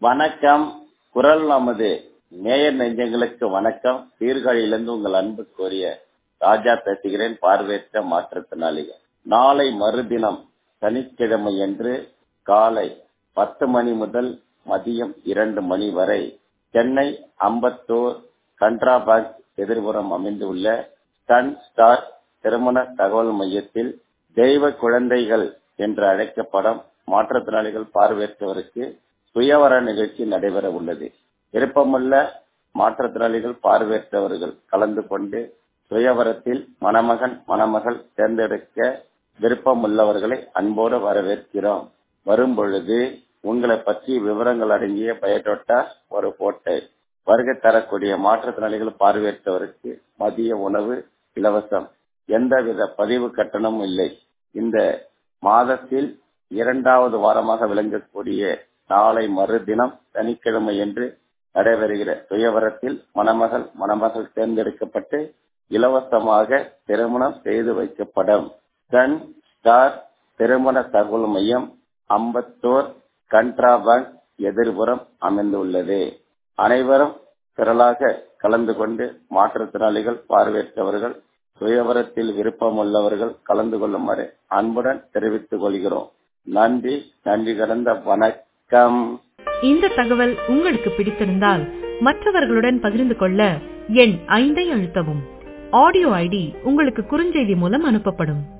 வணக்கம் குரல் நமது நேயர் நெஞ்சங்களுக்கு வணக்கம் சீர்காழியிலிருந்து உங்கள் அன்பு கோரிய ராஜா பேசுகிறேன் பார்வையற்ற மாற்றுத்திறனாளிகள் நாளை மறுதினம் சனிக்கிழமை என்று காலை பத்து மணி முதல் மதியம் இரண்டு மணி வரை சென்னை அம்பத்தூர் கன்ட்ரா பேங்க் எதிர்புறம் அமைந்துள்ள சன் ஸ்டார் திருமண தகவல் மையத்தில் தெய்வ குழந்தைகள் என்று அழைக்கப்படும் மாற்றுத்திறனாளிகள் பார்வையற்றவருக்கு சுயவர நிகழ்ச்சி நடைபெற உள்ளது விருப்பமுள்ள மாற்றுத்திறனாளிகள் பார்வையற்றவர்கள் கலந்து கொண்டு சுயவரத்தில் மணமகன் மணமகள் தேர்ந்தெடுக்க விருப்பமுள்ளவர்களை அன்போடு வரவேற்கிறோம் வரும் பொழுது உங்களை பற்றி விவரங்கள் அடங்கிய பயோடோட்டா ஒரு போட்டோ வருகை தரக்கூடிய மாற்றுத்திறனாளிகள் பார்வையற்றவருக்கு மதிய உணவு இலவசம் எந்தவித பதிவு கட்டணமும் இல்லை இந்த மாதத்தில் இரண்டாவது வாரமாக விளங்கக்கூடிய நாளை மறுதினம் சனிக்கிழமை என்று நடைபெறுகிற சுயவரத்தில் மணமகள் மணமகள் தேர்ந்தெடுக்கப்பட்டு இலவசமாக திருமணம் செய்து வைக்கப்படும் சன் ஸ்டார் திருமண தகவல் மையம் அம்பத்தூர் கன்ட்ரா பேங்க் எதிர்புறம் அமைந்துள்ளது அனைவரும் திரளாக கலந்து கொண்டு மாற்றுத்திறனாளிகள் பார்வையற்றவர்கள் சுயவரத்தில் விருப்பமுள்ளவர்கள் கலந்து கொள்ளுமாறு அன்புடன் தெரிவித்துக் கொள்கிறோம் நன்றி நன்றி கடந்த வணக்கம் இந்த தகவல் உங்களுக்கு பிடித்திருந்தால் மற்றவர்களுடன் பகிர்ந்து கொள்ள எண் ஐந்தை அழுத்தவும் ஆடியோ ஐடி உங்களுக்கு குறுஞ்செய்தி மூலம் அனுப்பப்படும்